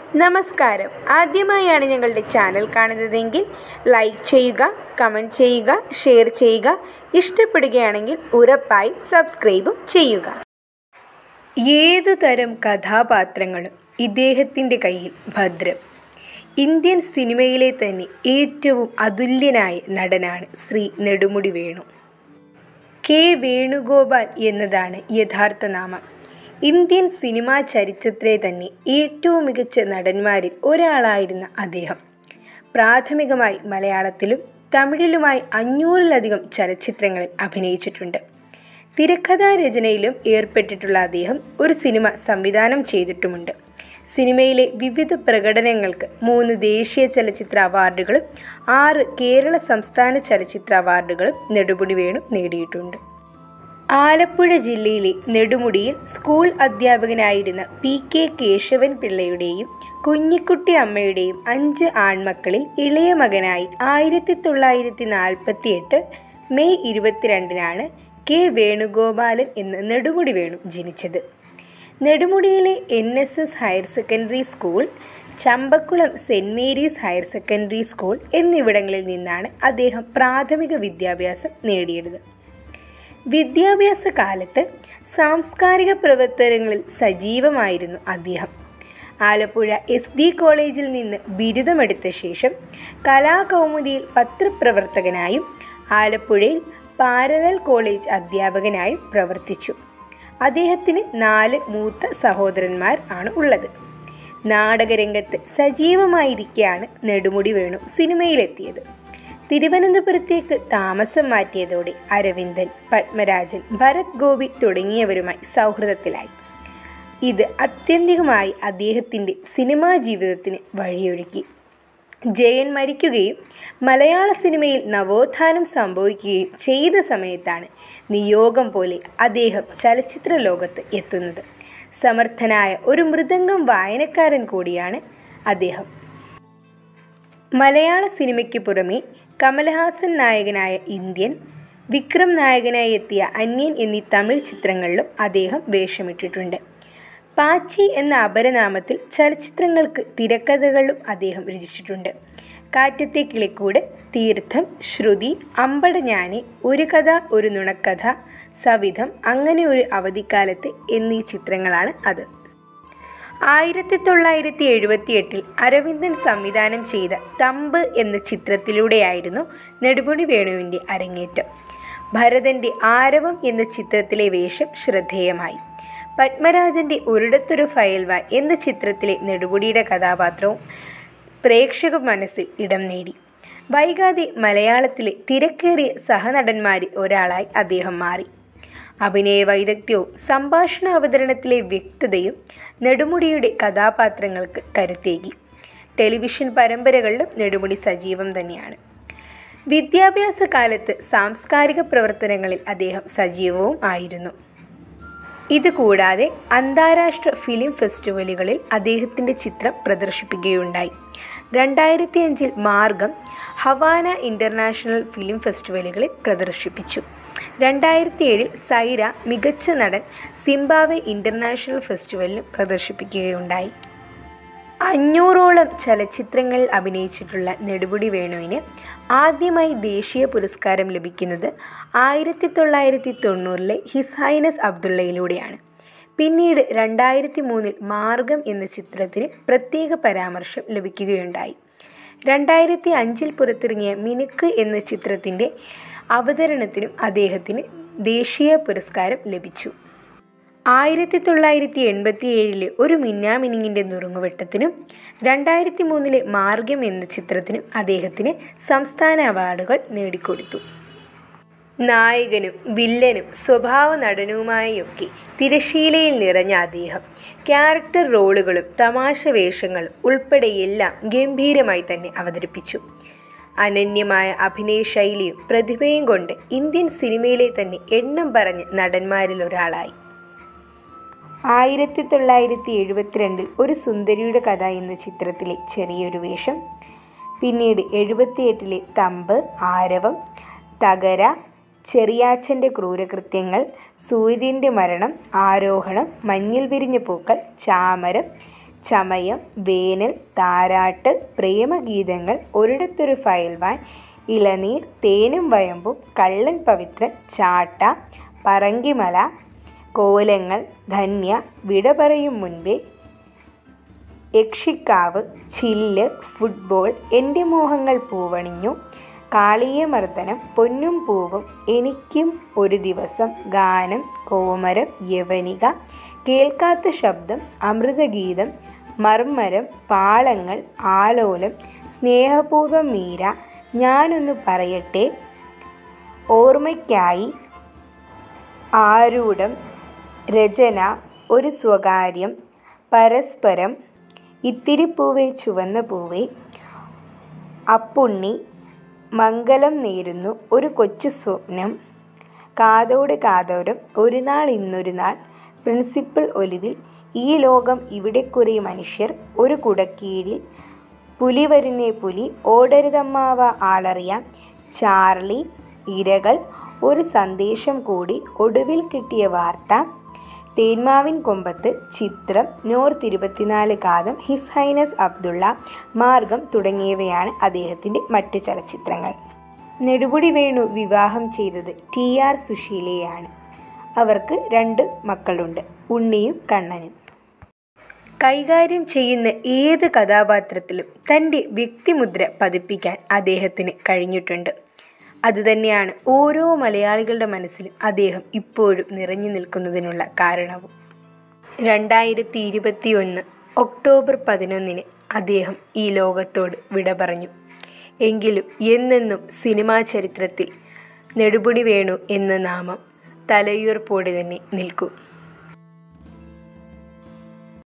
നമസ്കാരം ആദ്യമായാണ് ഞങ്ങളുടെ ചാനൽ കാണുന്നതെങ്കിൽ ലൈക്ക് ചെയ്യുക കമൻറ്റ് ചെയ്യുക ഷെയർ ചെയ്യുക ഇഷ്ടപ്പെടുകയാണെങ്കിൽ ഉറപ്പായി സബ്സ്ക്രൈബും ചെയ്യുക ഏതു തരം കഥാപാത്രങ്ങളും ഇദ്ദേഹത്തിൻ്റെ കയ്യിൽ ഭദ്രം ഇന്ത്യൻ സിനിമയിലെ തന്നെ ഏറ്റവും അതുല്യനായ നടനാണ് ശ്രീ നെടുമുടി വേണു കെ വേണുഗോപാൽ എന്നതാണ് യഥാർത്ഥ നാമം ഇന്ത്യൻ സിനിമാ ചരിത്രത്തിലെ തന്നെ ഏറ്റവും മികച്ച നടന്മാരിൽ ഒരാളായിരുന്ന അദ്ദേഹം പ്രാഥമികമായി മലയാളത്തിലും തമിഴിലുമായി അഞ്ഞൂറിലധികം ചലച്ചിത്രങ്ങളിൽ അഭിനയിച്ചിട്ടുണ്ട് തിരക്കഥാരചനയിലും ഏർപ്പെട്ടിട്ടുള്ള അദ്ദേഹം ഒരു സിനിമ സംവിധാനം ചെയ്തിട്ടുമുണ്ട് സിനിമയിലെ വിവിധ പ്രകടനങ്ങൾക്ക് മൂന്ന് ദേശീയ ചലച്ചിത്ര അവാർഡുകളും ആറ് കേരള സംസ്ഥാന ചലച്ചിത്ര അവാർഡുകളും നെടുമുടി വേണു നേടിയിട്ടുണ്ട് ആലപ്പുഴ ജില്ലയിലെ നെടുമുടിയിൽ സ്കൂൾ അധ്യാപകനായിരുന്ന പി കെ കേശവൻ പിള്ളയുടെയും കുഞ്ഞിക്കുട്ടി അമ്മയുടെയും അഞ്ച് ആൺമക്കളിൽ ഇളയ മകനായി ആയിരത്തി തൊള്ളായിരത്തി നാൽപ്പത്തി എട്ട് മെയ് ഇരുപത്തിരണ്ടിനാണ് കെ വേണുഗോപാലൻ എന്ന നെടുമുടി വേണു ജനിച്ചത് നെടുമുടിയിലെ N S S higher secondary school Champakulam saint Mary's higher secondary school എന്നിവിടങ്ങളിൽ നിന്നാണ് അദ്ദേഹം പ്രാഥമിക വിദ്യാഭ്യാസം നേടിയത് വിദ്യാഭ്യാസ കാലത്ത് സാംസ്കാരിക പ്രവർത്തനങ്ങളിൽ സജീവമായിരുന്നു അദ്ദേഹം ആലപ്പുഴ എസ് ഡി കോളേജിൽ നിന്ന് ബിരുദമെടുത്ത ശേഷം കലാകൗമുദിയിൽ പത്രപ്രവർത്തകനായും ആലപ്പുഴയിൽ പാരലൽ കോളേജ് അധ്യാപകനായും പ്രവർത്തിച്ചു അദ്ദേഹത്തിന് നാല് മൂത്ത സഹോദരന്മാർ ആണ് ഉള്ളത് നാടകരംഗത്ത് സജീവമായിരിക്കെയാണ് നെടുമുടി വേണു സിനിമയിലെത്തിയത് തിരുവനന്തപുരത്തേക്ക് താമസം മാറ്റിയതോടെ അരവിന്ദൻ പത്മരാജൻ ഭരത് ഗോപി തുടങ്ങിയവരുമായി സൗഹൃദത്തിലായി ഇത് അത്യന്തികമായി അദ്ദേഹത്തിൻ്റെ സിനിമാ ജീവിതത്തിന് വഴിയൊരുക്കി ജയൻ മരിക്കുകയും മലയാള സിനിമയിൽ നവോത്ഥാനം സംഭവിക്കുകയും ചെയ്ത സമയത്താണ് നിയോഗം പോലെ അദ്ദേഹം ചലച്ചിത്ര ലോകത്ത് എത്തുന്നത് സമർത്ഥനായ ഒരു മൃദംഗം വായനക്കാരൻ കൂടിയാണ് അദ്ദേഹം മലയാള സിനിമയ്ക്ക് പുറമെ കമൽഹാസൻ നായകനായ ഇന്ത്യൻ വിക്രം നായകനായി എത്തിയ അന്യൻ എന്നീ തമിഴ് ചിത്രങ്ങളിലും അദ്ദേഹം വേഷമിട്ടിട്ടുണ്ട് പാച്ചി എന്ന അപരനാമത്തിൽ ചലച്ചിത്രങ്ങൾക്ക് തിരക്കഥകളും അദ്ദേഹം രചിച്ചിട്ടുണ്ട് കാറ്റത്തെ കിളിക്കൂട് തീർത്ഥം ശ്രുതി അമ്പടഞ്ഞാനെ ഒരു കഥ ഒരു നുണക്കഥ സവിധം അങ്ങനെ ഒരു അവധിക്കാലത്ത് എന്നീ ചിത്രങ്ങളാണ് അത് ആയിരത്തി തൊള്ളായിരത്തി എഴുപത്തി എട്ടിൽ അരവിന്ദൻ സംവിധാനം ചെയ്ത തമ്പ് എന്ന ചിത്രത്തിലൂടെയായിരുന്നു നെടുമുടി വേണുവിൻ്റെ അരങ്ങേറ്റം ഭരതൻ്റെ ആരവം എന്ന ചിത്രത്തിലെ വേഷം ശ്രദ്ധേയമായി പത്മരാജൻ്റെ ഒരിടത്തൊരു ഫയൽവാൻ എന്ന ചിത്രത്തിലെ നെടുമുടിയുടെ കഥാപാത്രവും പ്രേക്ഷക മനസ്സിൽ ഇടം നേടി വൈകാതെ മലയാളത്തിലെ തിരക്കേറിയ സഹനടന്മാരിൽ ഒരാളായി അദ്ദേഹം മാറി അഭിനയ വൈദഗ്ധ്യവും സംഭാഷണ അവതരണത്തിലെ വ്യക്തതയും നെടുമുടിയുടെ കഥാപാത്രങ്ങൾക്ക് കരുത്തേകി ടെലിവിഷൻ പരമ്പരകളിലും നെടുമുടി സജീവം തന്നെയാണ് വിദ്യാഭ്യാസ കാലത്ത് സാംസ്കാരിക പ്രവർത്തനങ്ങളിൽ അദ്ദേഹം സജീവവും ആയിരുന്നു ഇതുകൂടാതെ അന്താരാഷ്ട്ര ഫിലിം ഫെസ്റ്റിവലുകളിൽ അദ്ദേഹത്തിൻ്റെ ചിത്രം പ്രദർശിപ്പിക്കുകയുണ്ടായി രണ്ടായിരത്തി അഞ്ചിൽ മാർഗം ഹവാന ഇൻ്റർനാഷണൽ ഫിലിം ഫെസ്റ്റിവലുകളിൽ പ്രദർശിപ്പിച്ചു രണ്ടായിരത്തി ഏഴിൽ സൈര മികച്ച നടൻ സിംബാവെ ഇൻ്റർനാഷണൽ ഫെസ്റ്റിവലിലും പ്രദർശിപ്പിക്കുകയുണ്ടായി അഞ്ഞൂറോളം ചലച്ചിത്രങ്ങളിൽ അഭിനയിച്ചിട്ടുള്ള നെടുമുടി വേണുവിന് ആദ്യമായി ദേശീയ പുരസ്കാരം ലഭിക്കുന്നത് ആയിരത്തി തൊള്ളായിരത്തി തൊണ്ണൂറിലെ ഹിസ് ഹൈനസ് അബ്ദുള്ളയിലൂടെയാണ് പിന്നീട് രണ്ടായിരത്തി മൂന്നിൽ മാർഗം എന്ന ചിത്രത്തിന് പ്രത്യേക പരാമർശം ലഭിക്കുകയുണ്ടായി രണ്ടായിരത്തി അഞ്ചിൽ പുറത്തിറങ്ങിയ മിനുക്ക് എന്ന ചിത്രത്തിൻ്റെ അവതരണത്തിനും അദ്ദേഹത്തിന് ദേശീയ പുരസ്കാരം ലഭിച്ചു ആയിരത്തി തൊള്ളായിരത്തി എൺപത്തി ഏഴിലെ ഒരു മിന്നാമിനിങ്ങിൻ്റെ നുറുങ്ങുവെട്ടത്തിനും രണ്ടായിരത്തി മൂന്നിലെ മാർഗ്യം എന്ന ചിത്രത്തിനും അദ്ദേഹത്തിന് സംസ്ഥാന അവാർഡുകൾ നേടിക്കൊടുത്തു നായകനും വില്ലനും സ്വഭാവ നടനുമായൊക്കെ തിരശീലയിൽ നിറഞ്ഞ അദ്ദേഹം ക്യാരക്ടർ റോളുകളും തമാശ വേഷങ്ങളും ഉൾപ്പെടെ എല്ലാം ഗംഭീരമായി തന്നെ അവതരിപ്പിച്ചു അനന്യമായ അഭിനയ ശൈലിയും പ്രതിഭയും കൊണ്ട് ഇന്ത്യൻ സിനിമയിലെ തന്നെ എണ്ണം പറഞ്ഞ നടന്മാരിൽ ഒരാളായി ആയിരത്തി തൊള്ളായിരത്തി എഴുപത്തിരണ്ടിൽ ഒരു സുന്ദരിയുടെ കഥ എന്ന ചിത്രത്തിലെ ചെറിയൊരു വേഷം പിന്നീട് എഴുപത്തിയെട്ടിലെ തമ്പ് ആരവം തകര ചെറിയാച്ചൻ്റെ ക്രൂരകൃത്യങ്ങൾ സൂര്യൻ്റെ മരണം ആരോഹണം മഞ്ഞിൽ വിരിഞ്ഞ പൂക്കൾ ചാമരം ചമയം വേനൽ താരാട്ട് പ്രേമഗീതങ്ങൾ ഒരിടത്തൊരു ഫയൽവാൻ ഇളനീർ തേനും വയമ്പും കള്ളൻ പവിത്രൻ ചാട്ട പറങ്കിമല കോലങ്ങൾ ധന്യ വിട പറയും മുൻപേ യക്ഷിക്കാവ് ചില്ല് ഫുട്ബോൾ എൻ്റെ മോഹങ്ങൾ പൂവണിഞ്ഞു കാളിയമർദ്ദനം പൊന്നും പൂവും എനിക്കും ഒരു ദിവസം ഗാനം കോമരം യവനിക കേൾക്കാത്ത ശബ്ദം അമൃതഗീതം മർമ്മരം പാളങ്ങൾ ആലോലം സ്നേഹപൂർവ്വം മീര ഞാനൊന്ന് പറയട്ടെ ഓർമ്മയ്ക്കായി ആരൂഢം രചന ഒരു സ്വകാര്യം പരസ്പരം ഇത്തിരി പൂവേ ചുവന്ന പൂവേ അപ്പുണ്ണി മംഗളം നേരുന്നു ഒരു കൊച്ചു സ്വപ്നം കാതോട് കാതോരം ഒരു നാൾ ഇന്നൊരു നാൾ പ്രിൻസിപ്പൽ ഒലിവിൽ ഈ ലോകം ഇവിടെ കുറേ മനുഷ്യർ ഒരു കുടക്കീഴിൽ പുലി വരുന്നേ പുലി ഓടരുതമ്മാവ ആളറിയാം ചാർലി ഇരകൾ ഒരു സന്ദേശം കൂടി ഒടുവിൽ കിട്ടിയ വാർത്ത തേന്മാവിൻ കൊമ്പത്ത് ചിത്രം നോർത്ത് ഇരുപത്തിനാല് കാതം ഹിസ് ഹൈനസ് അബ്ദുള്ള മാർഗം തുടങ്ങിയവയാണ് അദ്ദേഹത്തിൻ്റെ മറ്റു ചലച്ചിത്രങ്ങൾ നെടുമുടി വേണു വിവാഹം ചെയ്തത് ടി ആർ സുശീലയാണ് അവർക്ക് രണ്ട് മക്കളുണ്ട് ഉണ്ണിയും കണ്ണനും കൈകാര്യം ചെയ്യുന്ന ഏത് കഥാപാത്രത്തിലും തൻ്റെ വ്യക്തിമുദ്ര പതിപ്പിക്കാൻ അദ്ദേഹത്തിന് കഴിഞ്ഞിട്ടുണ്ട് അതുതന്നെയാണ് ഓരോ മലയാളികളുടെ മനസ്സിലും അദ്ദേഹം ഇപ്പോഴും നിറഞ്ഞു നിൽക്കുന്നതിനുള്ള കാരണവും രണ്ടായിരത്തി ഇരുപത്തി ഒന്ന് ഒക്ടോബർ പതിനൊന്നിന് അദ്ദേഹം ഈ ലോകത്തോട് വിട പറഞ്ഞു എങ്കിലും എന്നെന്നും സിനിമാ ചരിത്രത്തിൽ നെടുപുടി വേണു എന്ന നാമം തലയുയർപ്പോടെ തന്നെ നിൽക്കും